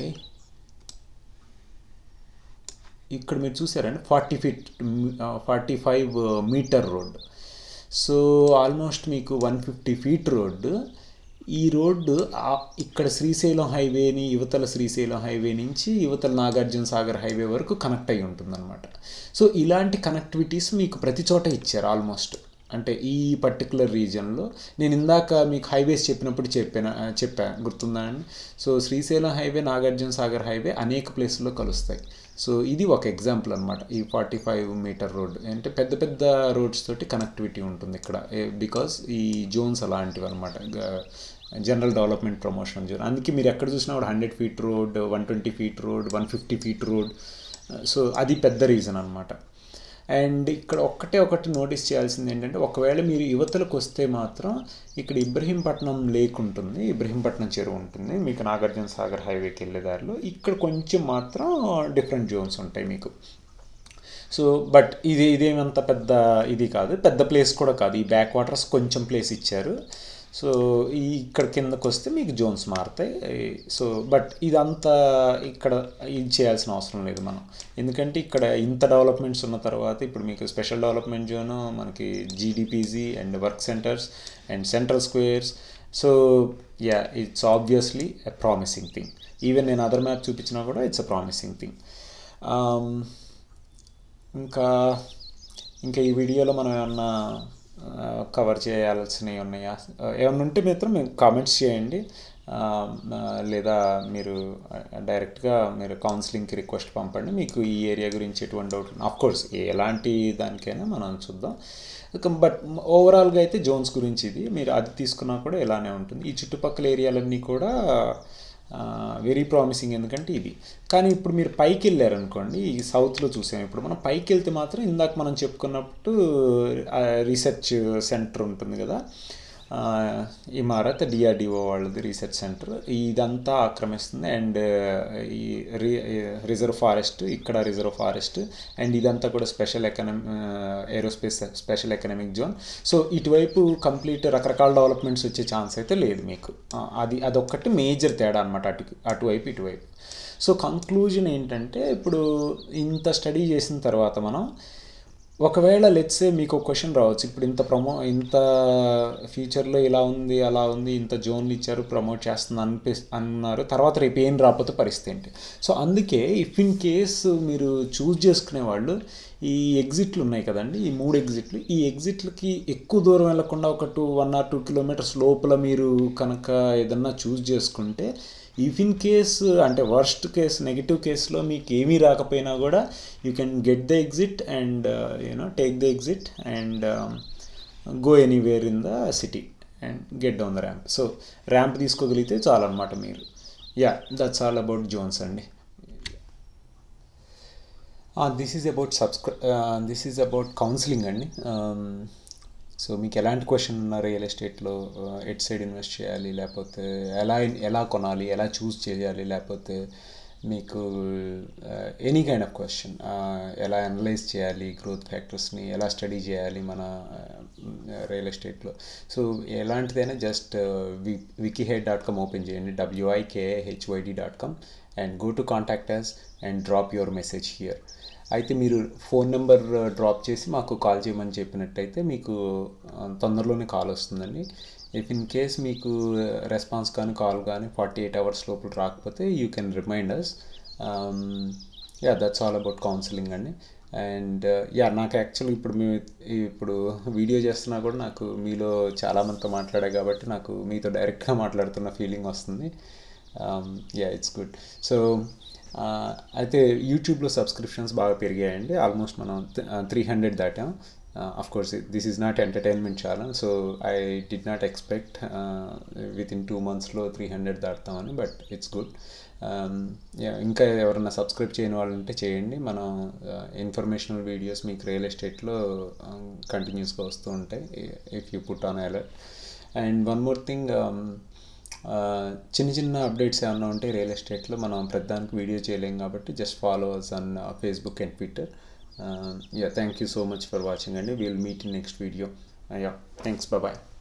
[SPEAKER 1] ఇక్కడ మీరు చూసారండి forty feet forty five metre road so almost మీకు వన్ ఫిఫ్టీ ఫీట్ రోడ్డు ఈ రోడ్డు ఆ- ఇక్కడ శ్రీశైలం హైవేని యువతల శ్రీశైలం హైవే నుంచి యువతల నాగార్జున సాగర్ హైవే వరకు కనెక్ట్ అయి ఉంటుందన్నమాట సో ఇలాంటి కనెక్టివిటీస్ మీకు ప్రతి చోట ఇచ్చారు ఆల్మోస్ట్ అంటే ఈ పర్టికులర్ రీజియన్లో నేను ఇందాక మీకు హైవేస్ చెప్పినప్పుడు చెప్పాను చెప్పా గుర్తుందా అండి so Srisailam highway Nagarjuna Sagar highway అనేక ప్లేస్లో కలుస్తాయి సో ఇది ఒక ఎగ్జాంపుల్ అనమాట ఈ ఫార్టీ ఫైవ్ మీటర్ రోడ్ అంటే పెద్ద పెద్ద రోడ్స్ తోటి కనెక్టివిటీ ఉంటుంది ఇక్కడ బికాస్ ఈ జోన్స్ అలాంటివి అనమాట జనరల్ డెవలప్మెంట్ ప్రమోషన్ జోన్ అందుకే మీరు ఎక్కడ చూసినా కూడా hundred feet road one twenty feet road one fifty feet road so అది పెద్ద రీజన్ అనమాట అండ్ ఇక్కడ ఒక్కటే ఒకటి నోటీస్ చేయాల్సింది ఏంటంటే ఒకవేళ మీరు యువతలకు వస్తే మాత్రం ఇక్కడ ఇబ్రహీంపట్నం లేక్ ఉంటుంది ఇబ్రహీంపట్నం చెరువు ఉంటుంది మీకు నాగార్జున సాగర్ హైవేకి వెళ్ళే దారిలో ఇక్కడ కొంచెం మాత్రం డిఫరెంట్ జోన్స్ ఉంటాయి మీకు సో బట్ ఇది ఇదేమంత పెద్ద ఇది కాదు పెద్ద ప్లేస్ కూడా కాదు ఈ బ్యాక్ వాటర్స్ కొంచెం ప్లేస్ ఇచ్చారు సో ఈ ఇక్కడ కిందకు వస్తే మీకు జోన్స్ మారుతాయి సో బట్ ఇదంతా ఇక్కడ ఇది చేయాల్సిన అవసరం లేదు మనం ఎందుకంటే ఇక్కడ ఇంత డెవలప్మెంట్స్ ఉన్న తర్వాత ఇప్పుడు మీకు స్పెషల్ డెవలప్మెంట్ జోన్ మనకి GDPZ and work centres and central squares so yeah it's obviously a promising thing even నేను అదర్ మ్యాప్ చూపించినా కూడా ఇట్స్ అ ప్రామిసింగ్ థింగ్ ఇంకా ఇంకా ఈ వీడియోలో మనం ఏమన్నా కవర్ చేయాల్సినవి ఉన్నాయా ఏమన్నా ఉంటే మాత్రం మీరు కామెంట్స్ చేయండి ఆ, ఆ, లేదా మీరు డైరెక్ట్గా మీరు కౌన్సిలింగ్కి రిక్వెస్ట్ పంపండి మీకు ఈ ఏరియా గురించి ఎటువంటి డౌట్ ఆఫ్ కోర్స్ ఎలాంటి దానికైనా మనం చూద్దాం బట్ ఓవరాల్గా అయితే జోన్స్ గురించి ఇది మీరు అది తీసుకున్నా కూడా ఇలానే ఉంటుంది ఈ చుట్టుపక్కల ఏరియాలన్నీ కూడా వెరీ ప్రామిసింగ్ ఎందుకంటే ఇది కానీ ఇప్పుడు మీరు పైకి వెళ్ళారనుకోండి ఈ సౌత్లో చూసాం ఇప్పుడు మనం పైకి వెళ్తే మాత్రం ఇందాక మనం చెప్పుకున్నట్టు రీసెర్చ్ సెంటర్ ఉంటుంది కదా ఆ, ఇమారత్ డిఆర్డిఓ వాళ్ళది రీసెర్చ్ సెంటర్ ఇదంతా ఆక్రమిస్తుంది అండ్ ఈ రి రిజర్వ్ ఫారెస్ట్ ఇక్కడ రిజర్వ్ ఫారెస్ట్ అండ్ ఇదంతా కూడా special economy aerospace special economic zone so ఇటువైపు కంప్లీట్ రకరకాల డెవలప్మెంట్స్ వచ్చే ఛాన్స్ అయితే లేదు మీకు ఆ, అది అదొక్కటి మేజర్ తేడా అనమాట అటు అటువైపు ఇటువైపు సో కంక్లూజన్ ఏంటంటే ఇప్పుడు ఇంత స్టడీ చేసిన తర్వాత మనం ఒకవేళ లెట్సే మీకు ఒక క్వశ్చన్ రావచ్చు ఇప్పుడు ఇంత ప్రమో ఇంత ఫ్యూచర్లో ఇలా ఉంది అలా ఉంది ఇంత జోన్లు ఇచ్చారు ప్రమోట్ చేస్తుంది అనిపి అన్నారు తర్వాత రేపు ఏం రాకపోతే పరిస్థితి ఏంటి సో అందుకే ఇఫ్ ఇన్ కేస్ మీరు చూస్ చేసుకునే వాళ్ళు ఈ ఎగ్జిట్లు ఉన్నాయి కదండి ఈ మూడు ఎగ్జిట్లు ఈ ఎగ్జిట్లకి ఎక్కువ దూరం వెళ్లకుండా ఒక two one or two kilometres లోపల మీరు కనుక ఏదన్నా చూస్ చేసుకుంటే ఇఫ్ ఇన్ కేస్ అంటే వర్స్ట్ కేస్ నెగిటివ్ కేసులో మీకు ఏమీ రాకపోయినా కూడా you can get the exit and you know take the exit and go anywhere in the city and get down the ramp so ramp తీసుకోగలిగితే చాలన్నమాట మీరు yeah that's all about zones అండి this is about సబ్స్క్రై this is about counselling అండి so మీకు ఎలాంటి question ఉన్నా real ఎస్టేట్లో ఎట్ సైడ్ ఇన్వెస్ట్ చేయాలి లేకపోతే ఎలా ఎలా కొనాలి ఎలా చూస్ చేయాలి లేకపోతే మీకు ఎనీ కైండ్ ఆఫ్ క్వశ్చన్ ఎలా అనలైజ్ చేయాలి గ్రోత్ ఫ్యాక్టర్స్ని ఎలా స్టడీ చేయాలి మన రియల్ ఎస్టేట్లో సో ఎలాంటిదైనా జస్ట్ వి వికీహెడ్ డాట్ కామ్ ఓపెన్ చేయండి WIKHYD dot com and go to contact us and drop your message here అయితే మీరు ఫోన్ నెంబర్ డ్రాప్ చేసి మాకు కాల్ చేయమని చెప్పినట్టయితే మీకు ఆ, తొందరలోనే కాల్ వస్తుందండి ఇఫ్ ఇన్ కేస్ మీకు రెస్పాన్స్ కానీ కాల్ కానీ ఫార్టీ ఎయిట్ అవర్స్ లోపల రాకపోతే you can remind us yeah that's all about counselling అండి అండ్ యా నాకు యాక్చువల్లీ ఇప్పుడు మేము ఇప్పుడు వీడియో చేస్తున్నా కూడా నాకు మీలో చాలామందితో మాట్లాడా కాబట్టి నాకు మీతో డైరెక్ట్గా మాట్లాడుతున్న ఫీలింగ్ వస్తుంది యా ఇట్స్ గుడ్ సో అయితే యూట్యూబ్లో సబ్స్క్రిప్షన్స్ బాగా పెరిగాయండి ఆల్మోస్ట్ మనం త్రీ హండ్రెడ్ దాటాం of course this is not entertainment channel so I did not expect with in two మంత్స్లో త్రీ హండ్రెడ్ దాటుతామని బట్ ఇట్స్ గుడ్ ఇంకా ఎవరైనా సబ్స్క్రైబ్ చేయని వాళ్ళు ఉంటే చేయండి మనం ఇన్ఫర్మేషనల్ వీడియోస్ మీకు రియల్ ఎస్టేట్లో కంటిన్యూస్గా వస్తూ ఉంటాయి if you put on alert and one more thing చిన్న చిన్న అప్డేట్స్ ఏమన్నా ఉంటే రియల్ ఎస్టేట్లో మనం ప్రతిదానికి వీడియో చేయలేం కాబట్టి just follow us on Facebook and Twitter yeah thank you so much for watching అండి will meet in next video yeah thanks bye